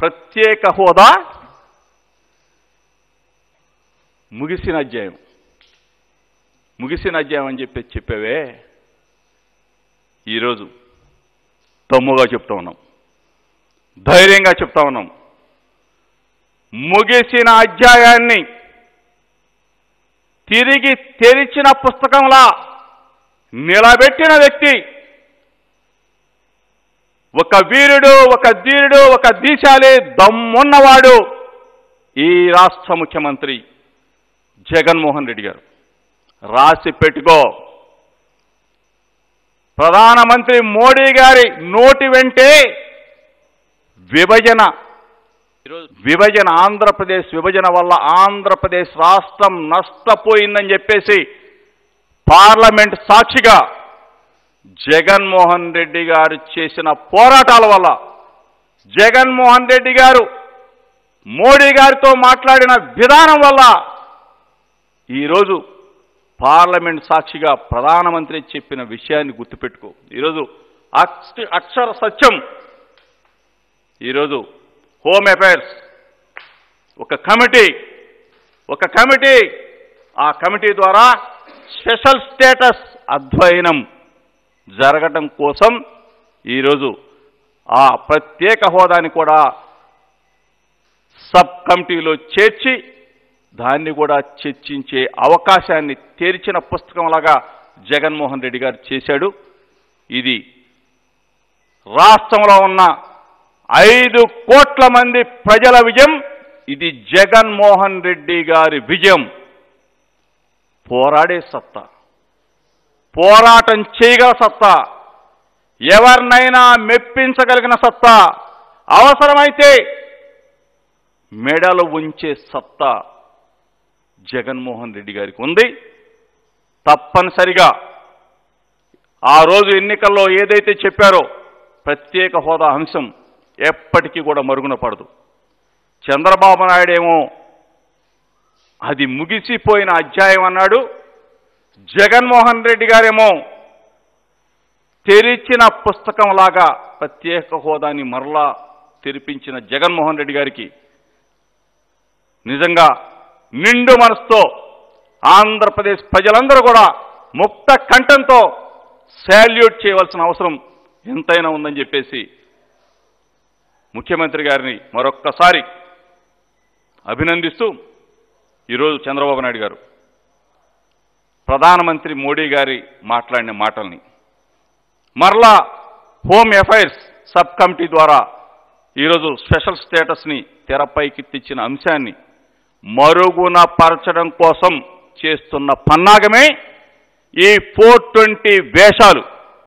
ప్రత్యేక హోదా ముగిసిన అధ్యాయం ముగిసిన అధ్యాయం అని చెప్పి చెప్పావే ఈరోజు తమ్ముగా చెప్తా ఉన్నాం ధైర్యంగా చెప్తా ఉన్నాం ముగిసిన అధ్యాయాన్ని తిరిగి తెరిచిన పుస్తకంలా నిలబెట్టిన వ్యక్తి ఒక వీరుడు ఒక ధీరుడు ఒక దీశాలి దమ్మున్నవాడు ఈ రాష్ట్ర ముఖ్యమంత్రి జగన్మోహన్ రెడ్డి గారు రాసి పెట్టుకో ప్రధానమంత్రి మోడీ గారి నోటి వెంటే విభజన విభజన ఆంధ్రప్రదేశ్ విభజన వల్ల ఆంధ్రప్రదేశ్ రాష్ట్రం నష్టపోయిందని చెప్పేసి పార్లమెంట్ సాక్షిగా జగన్మోహన్ రెడ్డి గారు చేసిన పోరాటాల వల్ల జగన్మోహన్ రెడ్డి గారు మోడీ గారితో మాట్లాడిన విధానం వల్ల ఈరోజు పార్లమెంట్ సాక్షిగా ప్రధానమంత్రి చెప్పిన విషయాన్ని గుర్తుపెట్టుకో ఈరోజు అక్ష అక్షర సత్యం ఈరోజు హోమ్ అఫైర్స్ ఒక కమిటీ ఒక కమిటీ ఆ కమిటీ ద్వారా స్పెషల్ స్టేటస్ అధ్యయనం జరగటం కోసం ఈరోజు ఆ ప్రత్యేక హోదాని కూడా సబ్ కమిటీలో చేర్చి దాన్ని కూడా చర్చించే అవకాశాన్ని తెరిచిన పుస్తకంలాగా జగన్మోహన్ రెడ్డి గారు చేశాడు ఇది రాష్ట్రంలో ఉన్న ఐదు కోట్ల మంది ప్రజల విజయం ఇది జగన్మోహన్ రెడ్డి గారి విజయం పోరాడే సత్తా పోరాటం చేయగల సత్తా ఎవరినైనా మెప్పించగలిగిన సత్తా అవసరమైతే మెడలు ఉంచే సత్తా జగన్మోహన్ రెడ్డి గారికి ఉంది తప్పనిసరిగా ఆ రోజు ఎన్నికల్లో ఏదైతే చెప్పారో ప్రత్యేక హోదా అంశం ఎప్పటికీ కూడా మరుగున పడదు చంద్రబాబు నాయుడు ఏమో అది ముగిసిపోయిన అధ్యాయం అన్నాడు జగన్మోహన్ రెడ్డి గారేమో తెరిచిన పుస్తకంలాగా ప్రత్యేక హోదాని మరలా తెరిపించిన జగన్మోహన్ రెడ్డి గారికి నిజంగా నిండు మనసుతో ఆంధ్రప్రదేశ్ ప్రజలందరూ కూడా ముక్త కంఠంతో శాల్యూట్ చేయవలసిన అవసరం ఎంతైనా ఉందని చెప్పేసి ముఖ్యమంత్రి గారిని మరొక్కసారి అభినందిస్తూ ఈరోజు చంద్రబాబు నాయుడు గారు ప్రధానమంత్రి మోడీ గారి మాట్లాడిన మాటల్ని మరలా హోమ్ అఫైర్స్ సబ్ కమిటీ ద్వారా ఈరోజు స్పెషల్ స్టేటస్ని తెరపైకి తెచ్చిన అంశాన్ని మరుగున పరచడం కోసం చేస్తున్న పన్నాగమే ఈ ఫోర్ ట్వంటీ వేషాలు